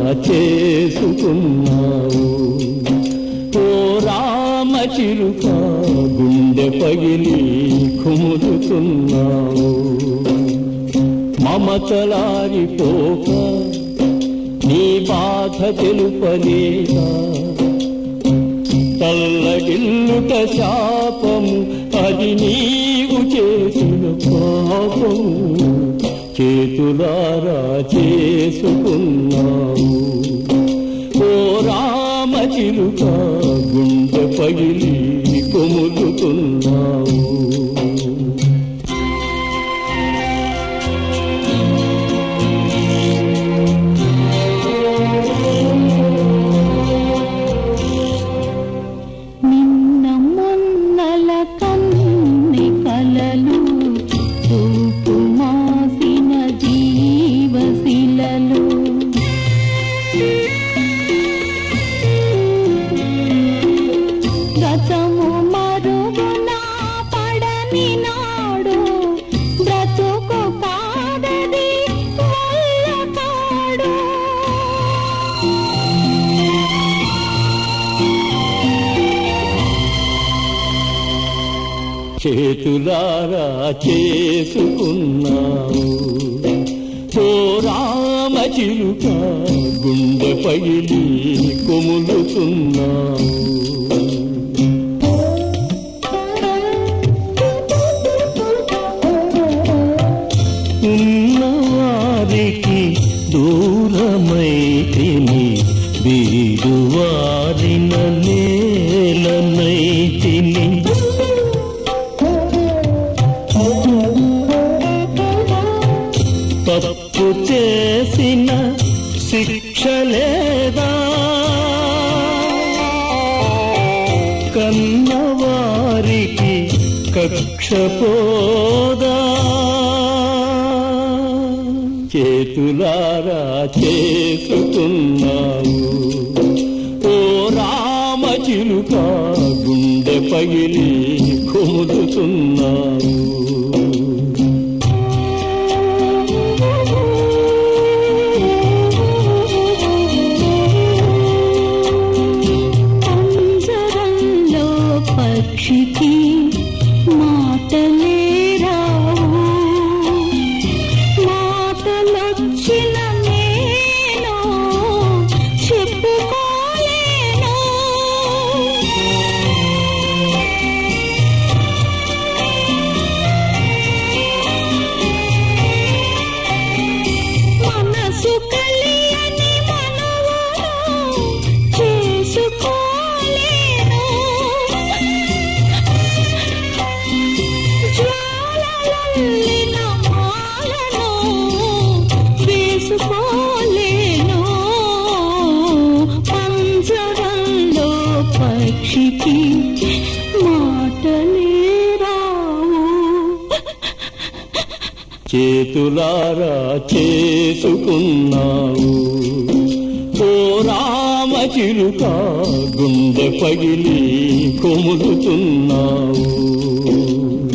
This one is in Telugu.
చేసుకున్నావు ఓ రామ చిరుక గుండె పగిలి కుములుతున్నావు మమతలారిపోక నీ బాధ తెలుపలేదా తల్లగిల్లుట శాపము అది నీవు చేసిన పాపము చేతులారా చేసుకున్నావు ఓ రామ చిలుక గుండె పగిలి కొములుతున్నావు నిన్న మొన్నల కన్ని కలలు చూపు మాసిన జీవశిలలు గతము మరుగున పడని నాడు బ్రతుకు కాదది వల్ల కాడు చేతులారా చేసుకున్నావు ఓ రామ చిలుక గుండె పగిలి కొములుతున్నావు ఉన్నవారికి దూరమైతిని బీడువారిన నేలనైతిని తప్పు చేసిన శిక్ష లేదా కన్నవారికి కక్ష పోదా చేతులారా చేసుకున్నావు ఓ రామ చిలుక గుండె పగిలి కుములుతున్నావు పంజరంలో పక్షికి మాటలే రావు మాటలొచ్చిన నేను చెప్పుకోలేను మనసు కలియని మనవరు చేసుకోలేను జ్వాలలల్లిన మాలను వేసుకోలేను పంజరంలో పక్షికి మాటలే రావు చేతులారా చేసుకున్నావు ఓ రామ చిలుక గుండె పగిలి కొములుతున్నావు